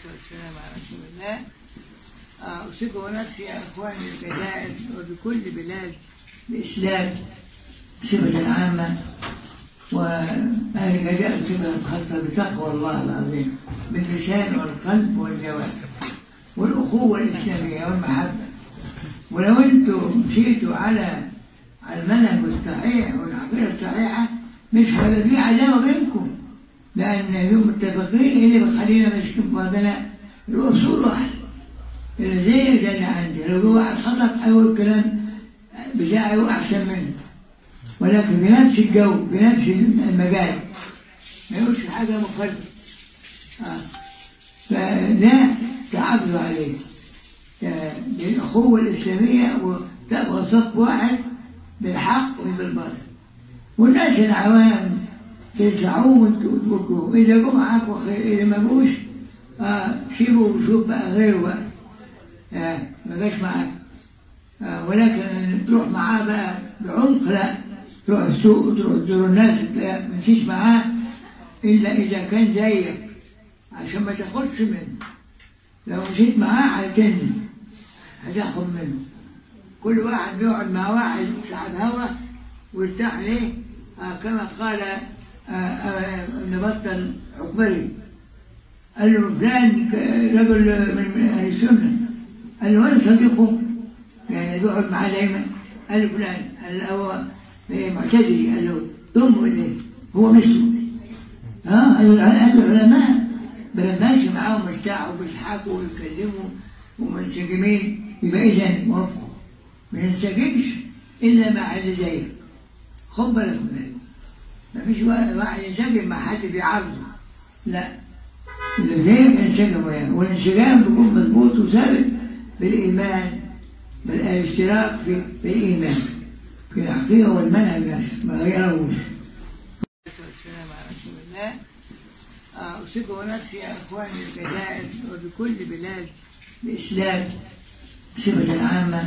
والسلام على رسول الله أوصيكم ونفسي يا أخواني الجزائر وبكل بلاد الإسلام صفة عامة وأهل الجزائر صفة خاصة بتقوى الله العظيم باللسان والقلب والجوارح والأخوة الإسلامية والمحبة ولو أنتم مشيتوا على على المنهج الصحيح والعقيدة الصحيحة مش هيبقى في عداوة بينكم لأن هم متفقين إيه اللي بيخلينا مش بعضنا الأصول واحد اللي زي زي اللي عندي لو هو واحد خطأ أول كلام بتاعي هو أحسن منه ولكن بنفس الجو بنفس المجال ما يقولش حاجة مختلفة آه. فلا تعبدوا عليه الأخوة الإسلامية وتبقى صف واحد بالحق وبالباطل والناس العوام تدفعوهم وتتركوهم إذا جم معاك وخير إذا ما جوش آه سيبوا وشوف بقى غيره بقى آه ما جاش معاك آه ولكن تروح معاه بقى بعمق لا تروح السوق وتروح تزور الناس لا ما تمشيش معاه إلا إذا كان زيك عشان ما تاخدش منه لو مشيت معاه هتنزل هتاخد منه كل واحد بيقعد مع واحد صاحب هوا ويرتاح ليه آه كما قال ابن بطل عقبري قال له فلان رجل من اهل السنه قال له وين صديقه؟ يعني بيقعد معاه دايما قال له فلان قال له هو معتدلي قال له ضمه اليه هو مثله ها قال العلماء ماشي معاهم مرتاحوا وبيضحكوا ويتكلموا ومنسجمين يبقى اذا موافقوا ما ينسجمش الا مع اللي زيك خد بالك من ما فيش واحد ينسجم مع حد بيعارضه لا اللي زيك ينسجم وياه والانسجام بيكون مضبوط وثابت بالايمان بالاشتراك في بالايمان في العقيده والمنهج نفسه ما غيروش والسلام على رسول الله أوصيكم ونفسي يا أخواني الجزائر وبكل بلاد الإسلام صفة عامة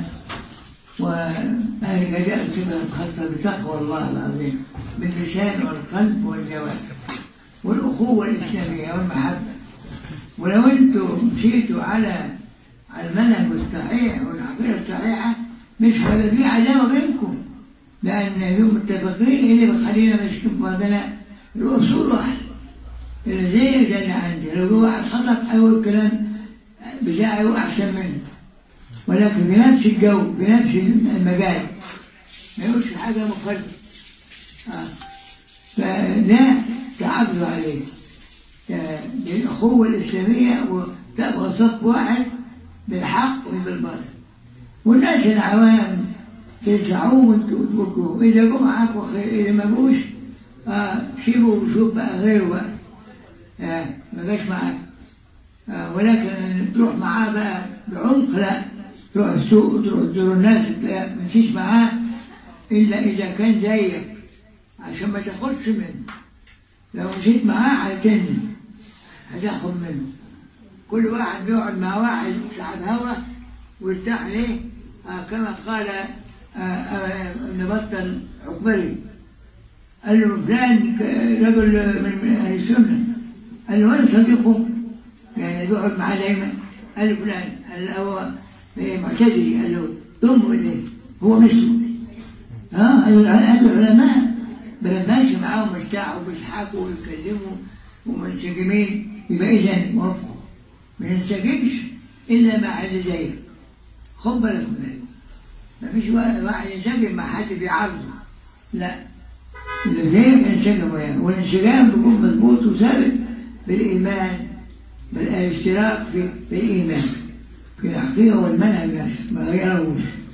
وأهل الجزائر صفة خاصة بتقوى الله العظيم باللسان والقلب والجوارح والأخوة الإسلامية والمحبة ولو أنتم مشيتوا على على المنهج الصحيح والعقيدة الصحيحة مش هيبقى في عداوة بينكم لأن هم متفقين إيه اللي بيخلينا مش بعضنا الأصول واحد اللي زي زي اللي عندي لو هو واحد خطأ أول كلام بتاعي هو أحسن منه ولكن بنفس الجو بنفس المجال ما يقولش حاجة مختلفة آه. فلا تعبدوا عليه الأخوة الإسلامية وتبقى صف واحد بالحق وبالباطل والناس العوام تدفعوهم وتتركوهم إذا جم معاك وخير إذا ما جوش آه سيبوا وشوف بقى غيره بقى آه ما جاش معاك آه ولكن تروح معاه بقى بعمق لا تروح السوق وتروح تزور الناس لا ما تمشيش معاه إلا إذا كان زيك عشان ما تاخدش منه لو مشيت معاه هتنزل هتاخد منه كل واحد بيقعد مع واحد صاحب هوا ويرتاح ليه آه كما قال ابن بطل عقبري قال له فلان رجل من اهل السنه قال له وين صديقه؟ يعني بيقعد معاه دايما قال له فلان قال له هو معتدلي قال له ضمه اليه هو مثله ها قال العلماء ماشي معاهم مرتاحوا وبيضحكوا ويتكلموا ومنسجمين يبقى اذا موافقوا ما ينسجمش الا مع اللي زيك خد بالك من ما فيش واحد ينسجم مع حد بيعارضه لا اللي زيك ينسجم وياه والانسجام بيكون مضبوط وثابت بالإيمان بالاشتراك في بالإيمان في العقيدة والمنهج نفسه ما غيروش